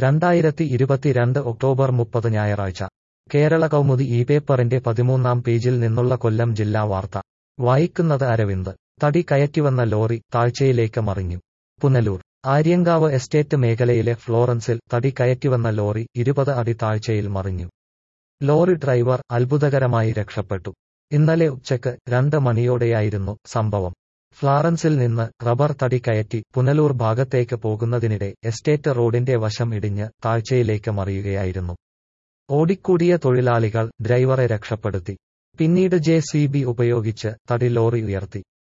രണ്ടായിരത്തി ഇരുപത്തിരണ്ട് ഒക്ടോബർ മുപ്പത് ഞായറാഴ്ച കേരള കൗമുദി ഈ പേപ്പറിന്റെ പതിമൂന്നാം പേജിൽ നിന്നുള്ള കൊല്ലം ജില്ലാ വാർത്ത വായിക്കുന്നത് അരവിന്ദ് തടി കയറ്റിവന്ന ലോറി താഴ്ചയിലേക്ക് മറിഞ്ഞു പുനലൂർ ആര്യങ്കാവ് എസ്റ്റേറ്റ് മേഖലയിലെ ഫ്ലോറൻസിൽ തടി കയറ്റിവന്ന ലോറി ഇരുപത് അടി താഴ്ചയിൽ മറിഞ്ഞു ലോറി ഡ്രൈവർ അത്ഭുതകരമായി രക്ഷപ്പെട്ടു ഇന്നലെ ഉച്ചയ്ക്ക് രണ്ട് മണിയോടെയായിരുന്നു സംഭവം ഫ്ലാറൻസിൽ നിന്ന് റബ്ബർ തടി കയറ്റി പുനലൂർ ഭാഗത്തേക്ക് പോകുന്നതിനിടെ എസ്റ്റേറ്റ് റോഡിന്റെ വശം ഇടിഞ്ഞ് താഴ്ചയിലേക്ക് മറിയുകയായിരുന്നു ഓടിക്കൂടിയ തൊഴിലാളികൾ ഡ്രൈവറെ രക്ഷപ്പെടുത്തി പിന്നീട് ജെ ഉപയോഗിച്ച് തടി ലോറി ഉയർത്തി